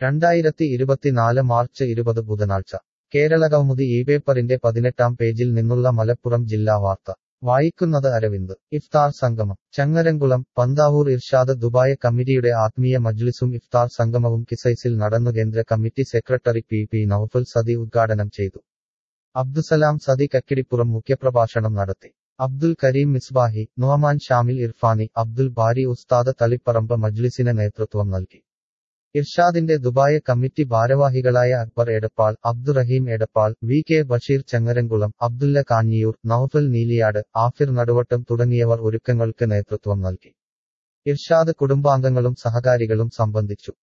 രണ്ടായിരത്തി ഇരുപത്തിനാല് മാർച്ച് ഇരുപത് ബുധനാഴ്ച കേരളകൗമുദി ഈ പേപ്പറിന്റെ പതിനെട്ടാം പേജിൽ നിന്നുള്ള മലപ്പുറം ജില്ലാ വാർത്ത വായിക്കുന്നത് അരവിന്ദ് ഇഫ്താർ സംഗമം ചങ്ങരംകുളം പന്താവൂർ ഇർഷാദ് ദുബായ് കമ്മിറ്റിയുടെ ആത്മീയ മജ്ലിസും ഇഫ്താർ സംഗമവും കിസൈസിൽ നടന്നു കേന്ദ്ര committee secretary P P Noufal Sadi ഉദ്ഘാടനം ചെയ്തു അബ്ദുസലാം സദി കക്കിടിപ്പുറം മുഖ്യപ്രഭാഷണം നടത്തി അബ്ദുൽ കരീം മിസ്ബാഹി നുഹമാൻ ഷാമിൽ ഇർഫാനി അബ്ദുൽ ബാരി ഉസ്താദ് തളിപ്പറമ്പ് മജ്ലിസിന് നേതൃത്വം നൽകി ഇർഷാദിന്റെ ദുബായ് കമ്മിറ്റി ഭാരവാഹികളായ അക്ബർ എടപ്പാൾ അബ്ദുറഹീം എടപ്പാൾ വി കെ ബഷീർ ചങ്ങരംകുളം അബ്ദുല്ല കാഞ്ഞിയൂർ നൌഫൽ നീലിയാട് ആഫിർ നടുവട്ടം തുടങ്ങിയവർ ഒരുക്കങ്ങൾക്ക് നേതൃത്വം നൽകി ഇർഷാദ് കുടുംബാംഗങ്ങളും സഹകാരികളും സംബന്ധിച്ചു